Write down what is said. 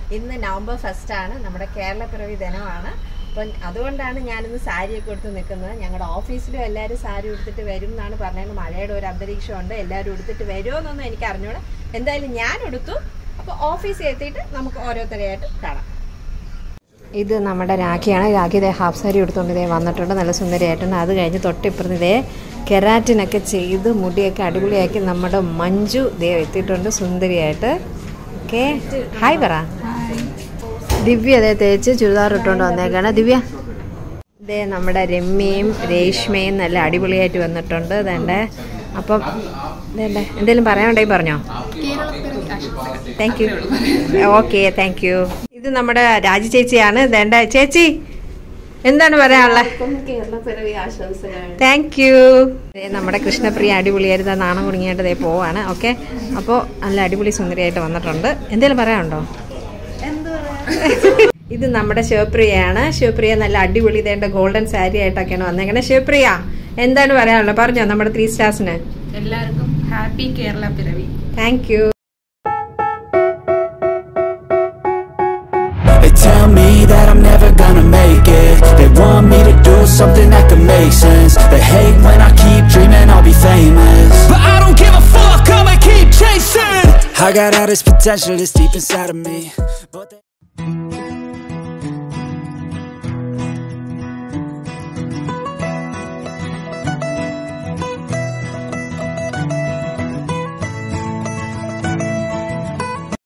ഇന്ന് November first ആണ് നമ്മുടെ കേരളപ്പിറവി ദിനമാണ് അപ്പം അതുകൊണ്ടാണ് ഞാനിന്ന് സാരിയൊക്കെ എടുത്ത് നിൽക്കുന്നത് ഞങ്ങളുടെ ഓഫീസിലും എല്ലാവരും സാരി ഉടുത്തിട്ട് വരും എന്നാണ് പറഞ്ഞത് മഴയുടെ ഒരു അന്തരീക്ഷമുണ്ട് എല്ലാവരും ഉടുത്തിട്ട് വരുമോ എന്നൊന്നും എനിക്ക് അറിഞ്ഞൂടാ എന്തായാലും ഞാൻ എടുത്തു അപ്പോൾ ഓഫീസിൽ എത്തിയിട്ട് നമുക്ക് ഓരോരുത്തരെയായിട്ട് കാണാം ഇത് നമ്മുടെ രാഖിയാണ് രാഖി ഇതേ ഹാഫ് സാരി എടുത്തുകൊണ്ട് ഇതേ വന്നിട്ടുണ്ട് നല്ല സുന്ദരിയായിട്ടുണ്ട് അത് കഴിഞ്ഞ് തൊട്ടിപ്പുറത്ത് ഇതേ കെരാറ്റിനൊക്കെ ചെയ്ത് മുടിയൊക്കെ അടിപൊളിയാക്കി നമ്മുടെ മഞ്ജു ദേ എത്തിയിട്ടുണ്ട് സുന്ദരിയായിട്ട് ഓക്കെ ഹായ് പറ ദിവ്യ അതേ തേച്ച് ചുരിദാർ ഇട്ടുകൊണ്ട് വന്നേക്കാണ് ദിവ്യ ഇതേ നമ്മുടെ രമ്യയും രേഷ്മയും നല്ല അടിപൊളിയായിട്ട് വന്നിട്ടുണ്ട് ഇതേണ്ടേ അപ്പം ഇതേണ്ടേ എന്തെങ്കിലും പറയാനുണ്ടെങ്കിൽ പറഞ്ഞോ thank you okay thank you ഇത് നമ്മുടെ രാജി ചേച്ചിയാണ് ഇതേണ്ട ചേച്ചി എന്താണ് പറയാനുള്ളത് കേരളപ്പിറവി ആശംസകൾ താങ്ക് യു നമ്മുടെ കൃഷ്ണപ്രിയ അടിപൊളിയായിരുന്നു ആ നാണം കുടുങ്ങിയായിട്ട് ദേ പോവാണ് ഓക്കെ അപ്പോൾ നല്ല അടിപൊളി സുന്ദരിയായിട്ട് വന്നിട്ടുണ്ട് എന്തെങ്കിലും പറയാനുണ്ടോ ഇത് നമ്മുടെ ശിവപ്രിയയാണ് ശിവപ്രിയ നല്ല അടിപൊളി ഇതേണ്ട ഗോൾഡൻ സാരി ആയിട്ടൊക്കെയാണ് വന്നേക്കണേ ശിവപ്രിയ എന്താണ് പറയാനുള്ളത് പറഞ്ഞോ നമ്മുടെ ത്രീ സ്റ്റാർസിന് എല്ലാവർക്കും happy Kerala Piravi thank you They tell me that I'm never gonna make it They want me to do something that could make sense They hate when I keep dreaming I'll be famous But I don't give a fuck, I'ma keep chasing I got all this potential that's deep inside of me But they